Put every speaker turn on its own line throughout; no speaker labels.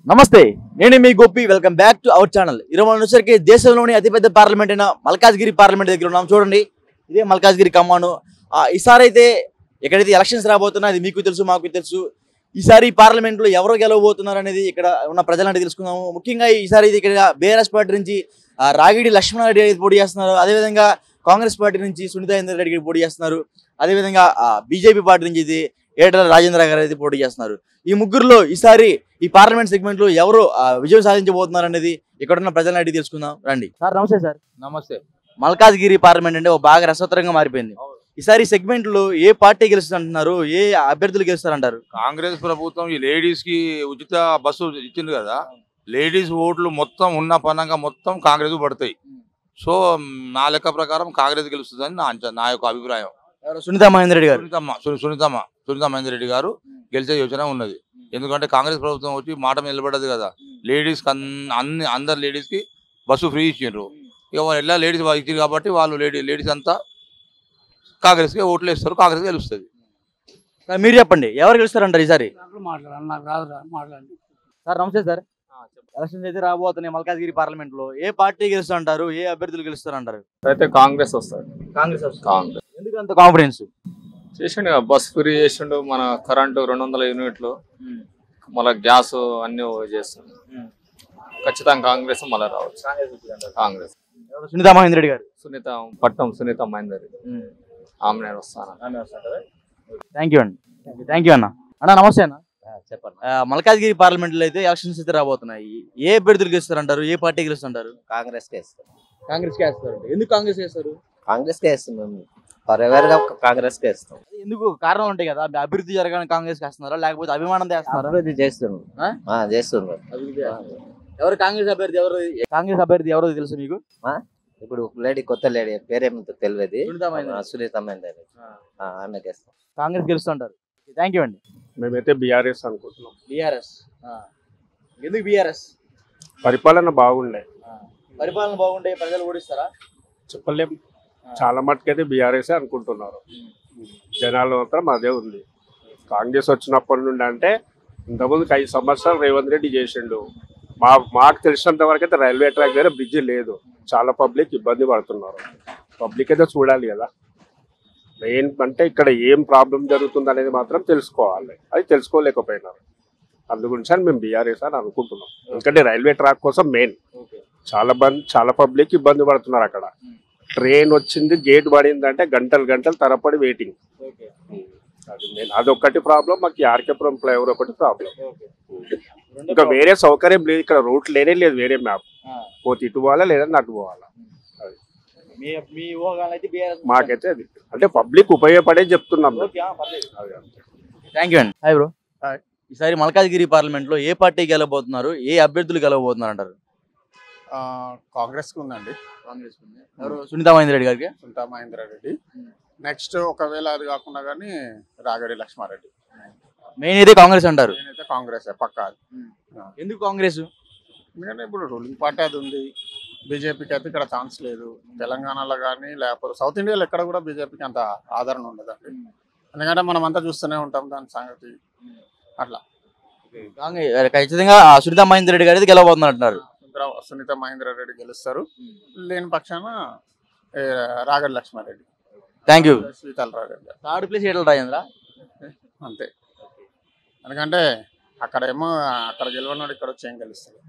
నమస్తే నేను మీ Gopi welcome back to our channel ఈరోజు మనం వచ్చేసరికి దేశంలోని అతిపెద్ద పార్లమెంట్ అయిన మల్కాజ్గిరి పార్లమెంట్ దగ్గర ఉన్నాం చూడండి ఇదే మల్కాజ్గిరి కమ్మాను ఆ, ఈసారి అయితే ఎక్కడైతే ఎలక్షన్స్ రాబోతున్నా అది మీకు తెలుసు మాకు తెలుసు ఈసారి ఈ పార్లమెంట్ లో ఎవరు గెలవబోతున్నారు అనేది ఇక్కడ ఉన్న ప్రజలంటే తెలుసుకుందాము ముఖ్యంగా ఈసారి ఇది ఇక్కడ బీఆర్ఎస్ పార్టీ నుంచి ఆ, రాగిడి లక్ష్మణారెడ్డి అయితే పోటీ చేస్తున్నారు అదేవిధంగా కాంగ్రెస్ పార్టీ నుంచి సునీత ఇందర్ రెడ్డి గారు పోటీ చేస్తున్నారు అదేవిధంగా బీజేపీ పార్టీ నుంచి ఇది ఏటల రాజేంద్ర గారు అయితే పోటీ చేస్తున్నారు ఈ ముగ్గురులో ఈసారి ఈ పార్లమెంట్ సెగ్మెంట్ లో ఎవరు ఆ, విజయం సాధించబోతున్నారు అనేది ఇక్కడ ఉన్న ప్రజలను అడిగి తెలుసుకుందాం రండి సార్ నమస్తే సార్
నమస్తే
మల్కాజ్గిరి పార్లమెంట్ అంటే ఒక బాగా రసవత్తరంగా మారిపోయింది ఈసారి ఈ సెగ్మెంట్ లో ఏ పార్టీ గెలుస్తుంది అంటున్నారు ఏ అభ్యర్థులు గెలుస్తారంటారు
కాంగ్రెస్ ప్రభుత్వం ఈ లేడీస్ కి ఉచిత బస్సు ఇచ్చింది కదా లేడీస్ ఓట్లు మొత్తం ఉన్న పనంగా మొత్తం కాంగ్రెస్ పడతాయి సో మ్, నా లెక్క ప్రకారం కాంగ్రెస్ గెలుస్తుందని నా అంచనా నా యొక్క అభిప్రాయం
ఎవరు సునీత మహేందర్ రెడ్డి గారు
సునీతమ్మ సు- సునీతమ్మ సునీత మహేందర్ రెడ్డి గారు గెలిచే యోచన ఉన్నది ఎందుకంటే కాంగ్రెస్ ప్రభుత్వం వచ్చి మాట మీద నిలబడదు కదా లేడీస్ అన్ని అందరు లేడీస్ కి బస్సు ఫ్రీ ఇచ్చిండ్రు ఇక వాళ్ళు ఎలా లేడీస్ ఇచ్చిండ్రు కాబట్టి వాళ్ళు లేడీ లేడీస్ అంతా కాంగ్రెస్ కి ఓట్లు వేస్తారు కాంగ్రెస్ గెలుస్తుంది
సార్ మీరు చెప్పండి ఎవరు గెలుస్తారంటారు ఈసారి
నాకు మాట్లాడాలి నాకు రాదు రా మాట్లాడండి
సార్ నమస్తే సార్ ఎలక్షన్స్ అయితే రాబోతున్నాయి మల్కాజ్గిరి పార్లమెంట్ లో ఏ పార్టీ గెలుస్తారంటారు ఏ అభ్యర్థులు గెలుస్తారంటారు
అయితే కాంగ్రెస్ వస్తుంది
కాంగ్రెస్
కాంగ్రెస్
ఎందుకు అంత కాన్ఫిడెన్స్
చేసిండు కదా, బస్ ఫ్రీ చేసిండు మన కరెంటు రెండు వందల యూనిట్లు మళ్ళీ గ్యాస్ అన్ని చేస్తుండు ఖచ్చితంగా కాంగ్రెస్ మళ్ళీ రావచ్చు కాంగ్రెస్
సునీత మహేందర్ రెడ్డి గారు
సునీత పట్నం సునీత మహేందర్ ఆమె నేను వస్తాను
థ్యాంక్ యూ అండి థ్యాంక్ యూ అన్న అన్న నమస్తే అన్న
చెప్పండి
ఆ, మల్కాజ్గిరి పార్లమెంట్ లో అయితే ఎలక్షన్స్ అయితే రాబోతున్నాయి ఏ అభ్యర్థులు గెలుస్తారంటారు ఏ పార్టీ గెలుస్తుంటారు
కాంగ్రెస్ కి వేస్తాం
కాంగ్రెస్ కి వేస్తారు ఎందుకు కాంగ్రెస్ వేస్తారు
కాంగ్రెస్ కి వేస్తాం మేము ఫరెవర్ గా కాంగ్రెస్ కి వేస్తాం
ఎందుకు కారణాలు ఉంటాయి కదా అభివృద్ధి జరగాలని కాంగ్రెస్ వేస్తున్నారా లేకపోతే అభిమానం చేస్తున్నారా
అభివృద్ధి చేస్తున్నాం
ఆ?
ఆ, చేస్తున్నారు
అభివృద్ధి చేస్తున్నారా? ఎవరు కాంగ్రెస్ అభ్యర్థి ఎవరు కాంగ్రెస్ అభ్యర్థి ఎవరో తెలుసు మీకు
ఇప్పుడు లేడీ కొత్త లేడీ పేరేమిటో తెలియదు
సునీత మహేందర్.
ఆ, సునీత మహేందర్ ఆ, ఆమెకి వేస్తాం
కాంగ్రెస్ గెలుస్తుంటారు థ్యాంక్ యూ అండి
మేమైతే బీఆర్ఎస్ అనుకుంటున్నాం
బీఆర్ఎస్ ఎందుకు బీఆర్ఎస్
పరిపాలన బాగుండే
పరిపాలన బాగుంటే ప్రజలు ఓడిస్తారా
చెప్పలేం చాలా మటుకైతే బీఆర్ఎస్ అనుకుంటున్నారు జనాలు మాత్రం అదే ఉంది కాంగ్రెస్ వచ్చినప్పటి నుండి అంటే ఇంతకుముందుకు ఐదు సంవత్సరాలు రేవంత్ రెడ్డి చేసిండు మా మాకు తెలిసినంత వరకు అయితే రైల్వే ట్రాక్ దగ్గర బ్రిడ్జ్ లేదు చాలా పబ్లిక్ ఇబ్బంది పడుతున్నారు పబ్లిక్ అయితే చూడాలి కదా మెయిన్ అంటే ఇక్కడ ఏం ప్రాబ్లం జరుగుతుంది అనేది మాత్రం తెలుసుకోవాలి అది తెలుసుకోలేకపోయినారు అందు గురించి అని మేము బీఆర్ఎస్ అని అనుకుంటున్నాం ఎందుకంటే రైల్వే ట్రాక్ కోసం మెయిన్ చాలా బంద్ చాలా పబ్లిక్ ఇబ్బంది పడుతున్నారు అక్కడ ట్రైన్ వచ్చింది గేట్ పడిందంటే గంటలు గంటలు తరపడి వెయిటింగ్ అది మెయిన్ అదొక్కటి ప్రాబ్లం మాకు ఆర్కేపురం ఫ్లైఓవర్ ఒకటి ప్రాబ్లం ఇంకా వేరే సౌకర్యం లేదు ఇక్కడ రూట్ లేనే లేదు వేరే మ్యాప్ పోతే ఇటు పోవాలా లేదంటే అటు పోవాలా
మీ మీ ఊహగాలు అయితే బీఆర్ఎస్
మాకైతే అది అంటే పబ్లిక్ ఉపయోగపడే చెప్తున్నాం మేము. అది అంతే.
థ్యాంక్ యూ అండి హాయ్ బ్రో
హాయ్.
ఈసారి మల్కాజ్గిరి పార్లమెంట్ లో ఏ పార్టీ గెలవబోతున్నారు ఏ అభ్యర్థులు గెలవబోతున్నారు అంటారు
ఆ, కాంగ్రెస్ కు ఉందండి
కాంగ్రెస్ ఎవరు సునీత మహేందర్ రెడ్డి గారికి
సుంతా మహేంద్ర రెడ్డి నెక్స్ట్ ఒకవేళ అది కాకుండా కానీ రాగడి లక్ష్మారెడ్డి
మెయిన్ అయితే కాంగ్రెస్ అంటారు
నేనైతే కాంగ్రెస్ పక్కా అది.
ఎందుకు కాంగ్రెస్
ఎందుకంటే ఇప్పుడు రూలింగ్ పార్టీ అది ఉంది బీజేపీకి అయితే ఇక్కడ ఛాన్స్ లేదు తెలంగాణలో కానీ లేకపోతే సౌత్ ఇండియాలో ఎక్కడ కూడా బీజేపీకి అంత ఆదరణ ఉండదండి ఎందుకంటే మనం అంతా చూస్తూనే ఉంటాం దాని సంగతి అట్లా
కాంగ్రెస్ ఖచ్చితంగా ఆ సునీత మహేందర్ రెడ్డి గారు అయితే గెలవబోతున్నారు అంటున్నారు
సుందర- సునీత మహేంద్ర రెడ్డి గెలుస్తారు లేని పక్షాన ఏ, రాగడి లక్ష్మారెడ్డి
థ్యాంక్ యూ
శీతల్ రాగడి
థర్డ్ ప్లేస్ ఏటల్ రాజేంద్ర
అంతే ఎందుకంటే అక్కడేమో అక్కడ గెలవనాడు ఇక్కడ వచ్చి ఏం గెలుస్తాడు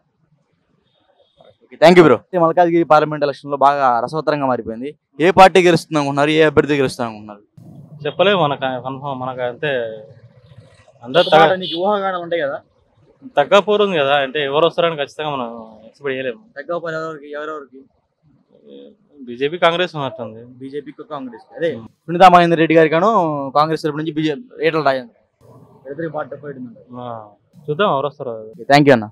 thank you bro Malkajgiri parliament election లో బాగా రసవత్తరంగా మారిపోయింది ఏ పార్టీ గెలుస్తుంది అనుకుంటున్నారు ఏ అభ్యర్థి గెలుస్తుంది అనుకుంటున్నారు
చెప్పలేము మనకు కన్ఫర్మ్ మనకు అంతే అందరు తగ్గ
నీకు ఊహాగానాలు ఉంటాయి కదా
తగ్గపోతుంది కదా అంటే ఎవరు వస్తారని ఖచ్చితంగా మనం ఎక్స్పెక్ట్ చేయలేము
తగ్గకపోతే ఎవరెవరికి ఎవరెవరికి
బీజేపీ కాంగ్రెస్ ఉన్నట్టుంది
బీజేపీ కాంగ్రెస్ అదే సునీత మహేందర్ రెడ్డి గారి కాను కాంగ్రెస్ తరపు నుంచి బీజేపీ ఏటల్ రాజేంద్ర ఇద్దరికి పార్టీ పోయింది
ఆ, చూద్దాం ఎవరు వస్తారో
థ్యాంక్ యూ అన్న